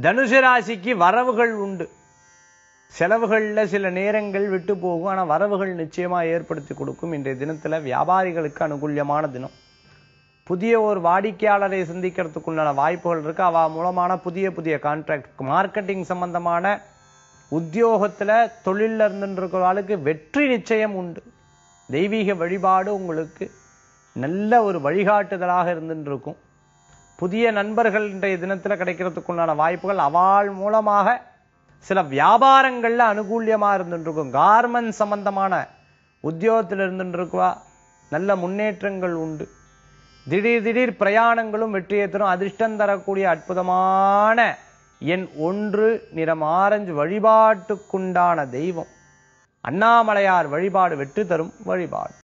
தனுசு ராசிக்கு வரவுகள் உண்டு செலவுகளில் சில நேரங்கள் விட்டு போகும் ஆனால் வரவுகள் நிச்சயமா ஏற்படுத்தி கொடுக்கும் இன்றைய தினத்துல வியாபாரிகளுக்கு அனுகூல்யமான தினம் புதிய ஒரு வாடிக்கையாளரை சந்திக்கிறதுக்குண்டான வாய்ப்புகள் இருக்கு அவ மூலமான புதிய புதிய கான்ட்ராக்ட் மார்க்கெட்டிங் சம்பந்தமான உத்தியோகத்துல தொழில்ல இருந்துருக்கிறவர்களுக்கு வெற்றி நிச்சயம் உண்டு தெய்வீக வழிபாடு உங்களுக்கு நல்ல ஒரு வழிகாட்டுதலாக இருந்துட்டு இருக்கும் புதிய நண்பர்கள் இன்றைய தினத்துல கிடைக்கிறதுக்குண்டான வாய்ப்புகள் அவாள் மூலமாக சில வியாபாரங்கள்ல அனுகூல்யமா இருந்துட்டு இருக்கும் கார்மெண்ட் சம்பந்தமான உத்தியோகத்தில் இருந்துட்டு இருக்குவா நல்ல முன்னேற்றங்கள் உண்டு திடீர் திடீர் பிரயாணங்களும் வெற்றியை தரும் அதிர்ஷ்டம் தரக்கூடிய அற்புதமான எண் ஒன்று நிறம் ஆரஞ்சு வழிபாட்டுக்குண்டான தெய்வம் அண்ணாமலையார் வழிபாடு வெற்றி தரும் வழிபாடு